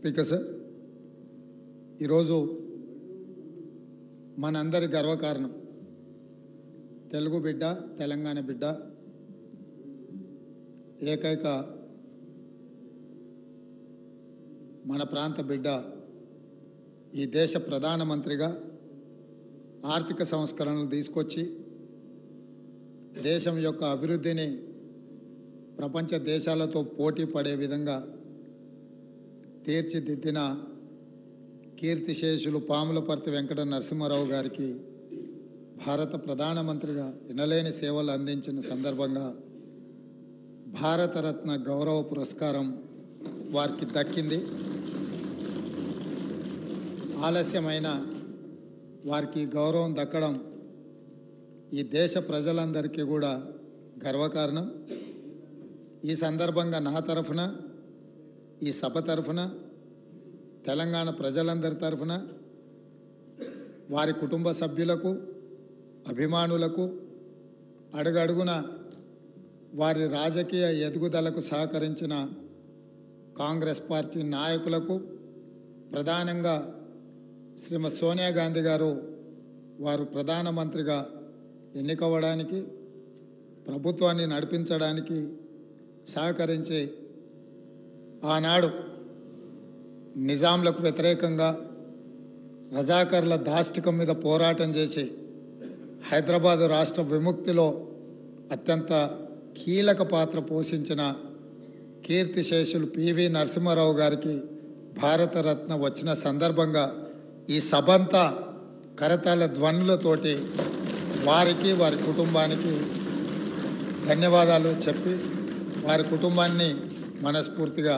speaker sir ఈరోజు మనందరి గర్వకారణం తెలుగు బిడ్డ తెలంగాణ బిడ్డ ఏకైక మన ప్రాంత బిడ్డ ఈ దేశ ప్రధానమంత్రిగా ఆర్థిక సంస్కరణలు తీసుకొచ్చి దేశం యొక్క అభివృద్ధిని ప్రపంచ దేశాలతో పోటీ పడే విధంగా తీర్చిదిద్దిన కీర్తిశేషులు పాములపర్తి వెంకట నరసింహారావు గారికి భారత ప్రధానమంత్రిగా వినలేని సేవలు అందించిన సందర్భంగా భారతరత్న గౌరవ పురస్కారం వారికి దక్కింది ఆలస్యమైన వారికి ఈ గౌరవం దక్కడం ఈ దేశ ప్రజలందరికీ కూడా గర్వకారణం ఈ సందర్భంగా నా తరఫున ఈ సభ తరఫున తెలంగాణ ప్రజలందరి తరఫున వారి కుటుంబ సభ్యులకు అభిమానులకు అడుగడుగున వారి రాజకీయ ఎదుగుదలకు సహకరించిన కాంగ్రెస్ పార్టీ నాయకులకు ప్రధానంగా శ్రీమతి సోనియా గాంధీ గారు వారు ప్రధానమంత్రిగా ఎన్నికవ్వడానికి ప్రభుత్వాన్ని నడిపించడానికి సహకరించి ఆనాడు నిజాంలకు వ్యతిరేకంగా రజాకర్ల దాష్టికం మీద పోరాటం చేసి హైదరాబాద్ రాష్ట్ర విముక్తిలో అత్యంత కీలక పాత్ర పోషించిన కీర్తిశేషులు పివి నరసింహారావు గారికి భారతరత్న వచ్చిన సందర్భంగా ఈ సభంతా కరతాళ ధ్వనులతోటి వారికి వారి కుటుంబానికి ధన్యవాదాలు చెప్పి వారి కుటుంబాన్ని మనస్ఫూర్తిగా